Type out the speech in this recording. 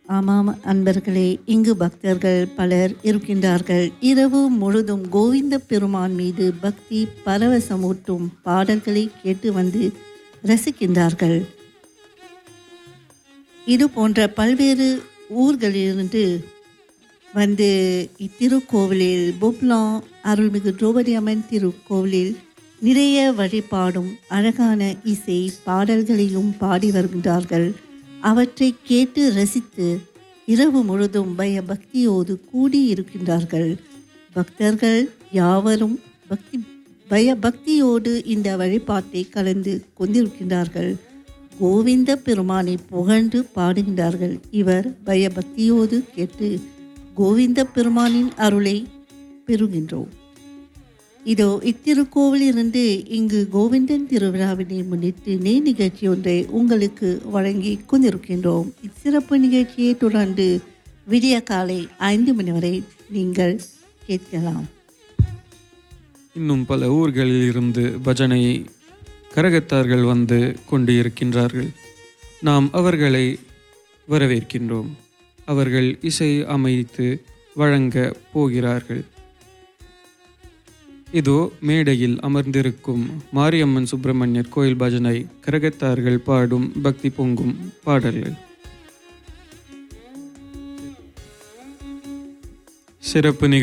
ஆமாம் அன்பர்களே இங்கு பக்தர்கள் பலர் இருக்கின்றார்கள் இரவு முழுதும் கோவிந்த பெருமான் மீது பக்தி பரவசமூட்டும் பாடல்களை கேட்டு வந்து ரசிக்கின்றார்கள் இது போன்ற பல்வேறு ஊர்களிலிருந்து வந்து இத்திருக்கோவிலில் புப்லாங் அருள்மிகு திரௌபதி அம்மன் திருக்கோவிலில் நிறைய வழிபாடும் அழகான இசை பாடல்களையும் பாடி வருகின்றார்கள் அவற்றை கேட்டு ரசித்து இரவு முழுதும் பய பக்தியோடு கூடி இருக்கின்றார்கள் பக்தர்கள் யாவரும் பக்தி பய பக்தியோடு இந்த வழிபாட்டை கலந்து கொண்டிருக்கின்றார்கள் கோவிந்த பெருமானை புகழ்ந்து பாடுகின்றார்கள் இவர் பயபக்தியோடு கேட்டு கோவிந்த பெருமானின் அருளை பெறுகின்றோம் இதோ இத்திருக்கோவிலிருந்து இங்கு கோவிந்தன் திருவிழாவினை முன்னிட்டு நே நிகழ்ச்சி ஒன்றை உங்களுக்கு வழங்கி கொண்டிருக்கின்றோம் இச்சிறப்பு நிகழ்ச்சியை தொடர்ந்து விடிய காலை ஐந்து மணி வரை நீங்கள் கேட்கலாம் இன்னும் பல ஊர்களில் இருந்து பஜனை கரகத்தார்கள் வந்து கொண்டு இருக்கின்றார்கள் நாம் அவர்களை வரவேற்கின்றோம் அவர்கள் இசை அமைத்து வழங்க போகிறார்கள் இதோ மேடையில் அமர்ந்திருக்கும் மாரியம்மன் சுப்பிரமணியர் கோயில் பஜனை கரகத்தார்கள் பாடும் பக்தி பொங்கும் பாடல்கள் சிறப்பு நிகழ்ச்சி